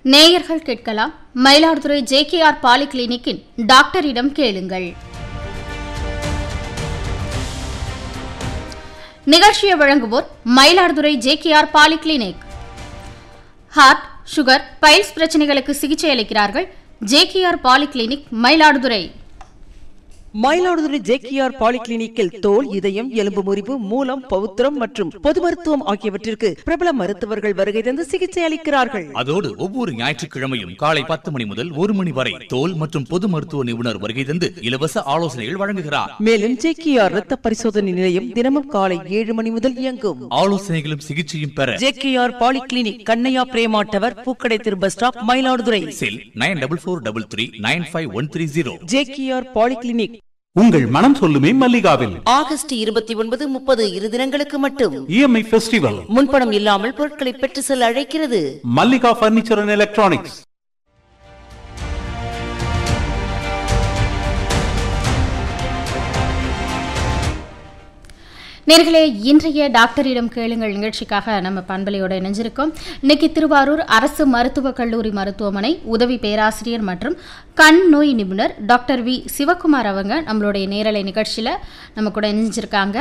நேயர்கள் கேட்கலாம் Mayiladuthurai JKR poly கிளினிக்கின் டாக்டரிடம் கேளுங்கள் நிகழ்ச்சியை வழங்குவோர் Mayiladuthurai JKR polyclinic heart sugar piles பிரச்சனைகளுக்கு சிகிச்சை அளிக்கிறார்கள் JKR polyclinic Mayiladuthurai Mayiladuthurai JKR பாலிகிளினிக்கில் தோல் இதயம் எலும்பு முறிவு மூலம் பௌத்திரம் மற்றும் பொது மருத்துவம் ஆகியவற்றிற்கு பிரபல மருத்துவர்கள் வருகை தந்து சிகிச்சை அளிக்கிறார்கள் அதோடு ஒவ்வொரு ஞாயிற்றுக்கிழமையும் காலை பத்து மணி முதல் ஒரு மணி வரை தோல் மற்றும் பொது மருத்துவ நிபுணர் வருகை தந்து இலவச ஆலோசனைகள் வழங்குகிறார் மேலும் ஜேகேஆர் இரத்த பரிசோதனை நிலையம் தினமும் காலை ஏழு மணி முதல் இயங்கும் ஆலோசனைகளும் சிகிச்சையும் பெற ஜேகேஆர் பாலிகிளினிக் கண்ணையா பிரேமாட்டவர் பூக்கடை திரு bus stop Mayiladuthurai cell nine double four double three nine five one three zero JKR polyclinic உங்கள் மனம் சொல்லுமே மல்லிகாவில் ஆகஸ்ட் இருபத்தி ஒன்பது முப்பது இரு தினங்களுக்கு மட்டும் இஎம்ஐ ஃபெஸ்டிவல் முன்பணம் இல்லாமல் பொருட்களை பெற்று செல்ல அழைக்கிறது மல்லிகா பர்னிச்சர் அண்ட் எலக்ட்ரானிக்ஸ் நேர்களே இன்றைய டாக்டரிடம் கேளுங்கள் நிகழ்ச்சிக்காக நம்ம பண்பலையோட இணைஞ்சிருக்கோம் இன்னைக்கு திருவாரூர் அரசு மருத்துவக் கல்லூரி மருத்துவமனை உதவி பேராசிரியர் மற்றும் கண் நோய் நிபுணர் டாக்டர் வி சிவகுமார் அவங்க நம்மளுடைய நேரலை நிகழ்ச்சியில் நம்ம கூட இணைஞ்சிருக்காங்க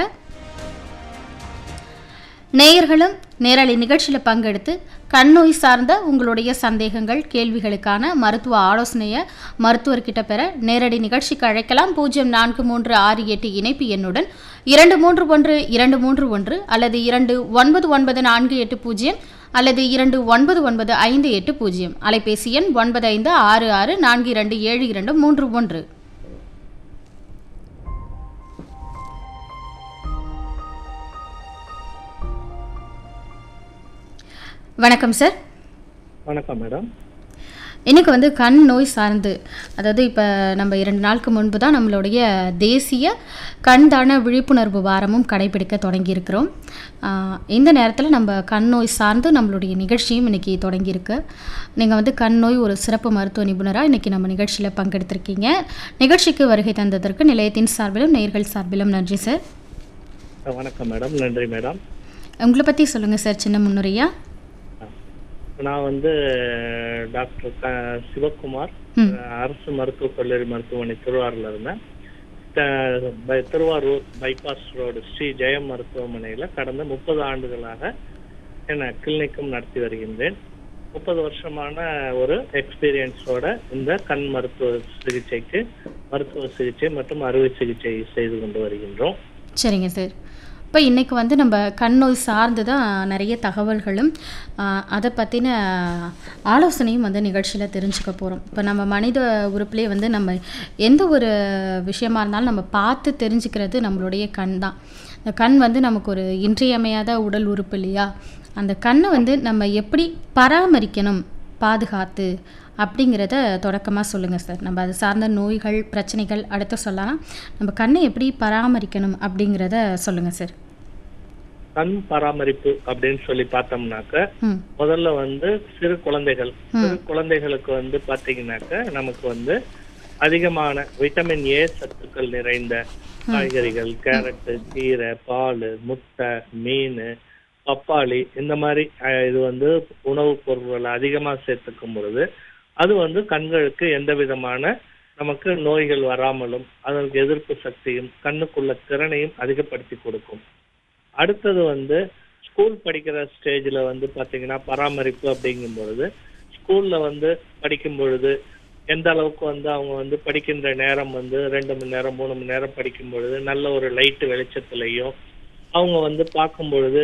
நேயர்களும் நேரலை நிகழ்ச்சியில் பங்கெடுத்து கண் நோய் சார்ந்த உங்களுடைய சந்தேகங்கள் கேள்விகளுக்கான மருத்துவ ஆலோசனையை மருத்துவர்கிட்ட பெற நேரடி நிகழ்ச்சிக்கு அழைக்கலாம் பூஜ்ஜியம் நான்கு மூன்று ஆறு எட்டு இணைப்பு எண்ணுடன் இரண்டு மூன்று ஒன்று இரண்டு மூன்று ஒன்று அல்லது இரண்டு ஒன்பது ஒன்பது நான்கு எட்டு பூஜ்ஜியம் அல்லது இரண்டு ஒன்பது ஒன்பது ஐந்து எட்டு பூஜ்ஜியம் அலைபேசி எண் ஒன்பது ஐந்து ஆறு ஆறு நான்கு இரண்டு ஏழு இரண்டு மூன்று ஒன்று வணக்கம் சார் வணக்கம் மேடம் இன்னைக்கு வந்து கண் நோய் சார்ந்து அதாவது இப்போ நம்ம இரண்டு நாளுக்கு முன்பு தான் நம்மளுடைய தேசிய கண் தான விழிப்புணர்வு வாரமும் கடைபிடிக்க தொடங்கியிருக்கிறோம் ஆஹ் இந்த நேரத்தில் நம்ம கண் நோய் சார்ந்து நம்மளுடைய நிகழ்ச்சியும் இன்னைக்கு தொடங்கியிருக்கு நீங்கள் வந்து கண் நோய் ஒரு சிறப்பு மருத்துவ நிபுணராக இன்னைக்கு நம்ம நிகழ்ச்சியில் பங்கெடுத்திருக்கீங்க நிகழ்ச்சிக்கு வருகை தந்ததற்கு நிலையத்தின் சார்பிலும் நேர்கள் சார்பிலும் நன்றி சார் வணக்கம் மேடம் நன்றி மேடம் உங்களை பற்றி சொல்லுங்கள் சார் சின்ன முன்னுரையா நான் வந்து டாக்டர் க சிவகுமார் ம். அரசு மருத்துவக் கல்லூரி மருத்துவமனை திருவாரூர்ல இருந்தேன் த- பை- திருவாரூர் பைபாஸ் ரோடு ஸ்ரீ ஜெயம் மருத்துவமனையில கடந்த முப்பது ஆண்டுகளாக என்ன கிளினிக்கும் நடத்தி வருகின்றேன் முப்பது வருஷமான ஒரு எக்ஸ்பீரியன்ஸோட இந்த கண் மருத்துவ சிகிச்சைக்கு மருத்துவ சிகிச்சை மற்றும் அறுவை சிகிச்சை செய்து கொண்டு வருகின்றோம் சரிங்க சார் இப்போ இன்றைக்கி வந்து நம்ம கண் நோய் சார்ந்து தான் நிறைய தகவல்களும் ஆஹ், அதை பற்றின ஆலோசனையும் வந்து நிகழ்ச்சியில் தெரிஞ்சுக்க போகிறோம் இப்போ நம்ம மனித உறுப்புலேயே வந்து நம்ம எந்த ஒரு விஷயமா இருந்தாலும் நம்ம பார்த்து தெரிஞ்சுக்கிறது நம்மளுடைய கண் தான் இந்த கண் வந்து நமக்கு ஒரு இன்றியமையாத உடல் உறுப்பு இல்லையா அந்த கண்ணை வந்து நம்ம எப்படி பராமரிக்கணும் பாதுகாத்து அப்படிங்கிறத தொடக்கமாக சொல்லுங்கள் சார் நம்ம அது சார்ந்த நோய்கள் பிரச்சனைகள் அடுத்து சொல்லலாம் நம்ம கண்ணை எப்படி பராமரிக்கணும் அப்படிங்கிறத சொல்லுங்கள் சார் கண் பராமரிப்பு அப்படின்னு சொல்லி பார்த்தோம்னாக்க ம் முதல்ல வந்து சிறு குழந்தைகள் சிறு குழந்தைகளுக்கு வந்து பாத்தீங்கன்னாக்க நமக்கு வந்து அதிகமான விட்டமின் ஏ சத்துக்கள் நிறைந்த காய்கறிகள் கேரட்டு கீரை பால் முட்டை மீன் பப்பாளி இந்த மாதிரி அஹ், இது வந்து உணவுப் பொருட்களை அதிகமா சேர்த்துக்கும் பொழுது அது வந்து கண்களுக்கு எந்த விதமான நமக்கு நோய்கள் வராமலும் அதற்கு எதிர்ப்பு சக்தியும் கண்ணுக்குள்ள திறனையும் அதிகப்படுத்தி கொடுக்கும் அடுத்தது வந்து ஸ்கூல் படிக்கிற ஸ்டேஜ்ல வந்து பாத்தீங்கன்னா பராமரிப்பு அப்படிங்கும் பொழுது ஸ்கூல்ல வந்து படிக்கும் பொழுது எந்த அளவுக்கு வந்து அவங்க வந்து படிக்கின்ற நேரம் வந்து ரெண்டு மணி நேரம் மூணு மணி நேரம் படிக்கும் பொழுது நல்ல ஒரு லைட் வெளிச்சத்துலயும் அவங்க வந்து பார்க்கும் பொழுது